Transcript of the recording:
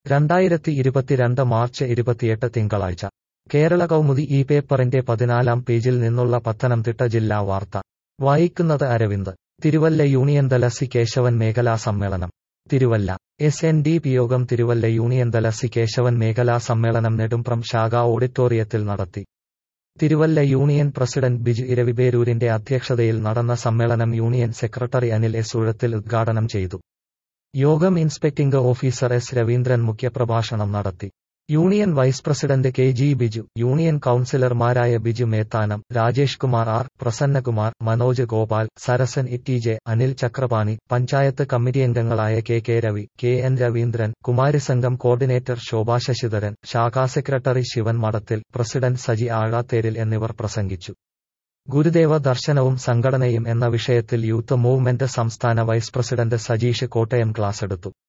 രണ്ടായിരത്തി ഇരുപത്തിരണ്ട് മാർച്ച് ഇരുപത്തിയെട്ട് തിങ്കളാഴ്ച കേരള കൗമുദി ഈ പേപ്പറിന്റെ പതിനാലാം പേജിൽ നിന്നുള്ള പത്തനംതിട്ട ജില്ലാ വാർത്ത വായിക്കുന്നത് അരവിന്ദ് തിരുവല്ല യൂണിയൻ തല സി കേശവൻ മേഖലാ സമ്മേളനം Thiruvalla S N D P യോഗം തിരുവല്ല യൂണിയൻ തല സി കേശവൻ മേഖലാ സമ്മേളനം നെടുംപ്രം ശാഖ ഓഡിറ്റോറിയത്തിൽ നടത്തി തിരുവല്ല യൂണിയൻ പ്രസിഡന്റ് ബിജു ഇരവിപേരൂരിന്റെ അധ്യക്ഷതയിൽ നടന്ന സമ്മേളനം union secretary Anil S Uzhathil ഉദ്ഘാടനം ചെയ്തു യോഗം ഇൻസ്പെക്ടിംഗ് ഓഫീസർ എസ് രവീന്ദ്രൻ മുഖ്യപ്രഭാഷണം നടത്തി union vice president K G Biju union കൌൺസിലർമാരായ Biju Methanam Rajesh Kumar R Prasannakumar Manoj Gopal Sarasan E J Anil Chakrapani panchayat committee അംഗങ്ങളായ K K Ravi K N Raveendran കുമാരിസംഘം കോർഡിനേറ്റർ ശോഭാ ശശിധരൻ ശാഖാ സെക്രട്ടറി ശിവൻ മഠത്തിൽ പ്രസിഡന്റ് സജി ആഴാത്തേരിൽ എന്നിവർ പ്രസംഗിച്ചു ഗുരുദേവ ദർശനവും സംഘടനയും എന്ന വിഷയത്തിൽ യൂത്ത് മൂവ്മെന്റ് സംസ്ഥാന വൈസ് പ്രസിഡന്റ് സജീഷ് കോട്ടയം ക്ലാസെടുത്തു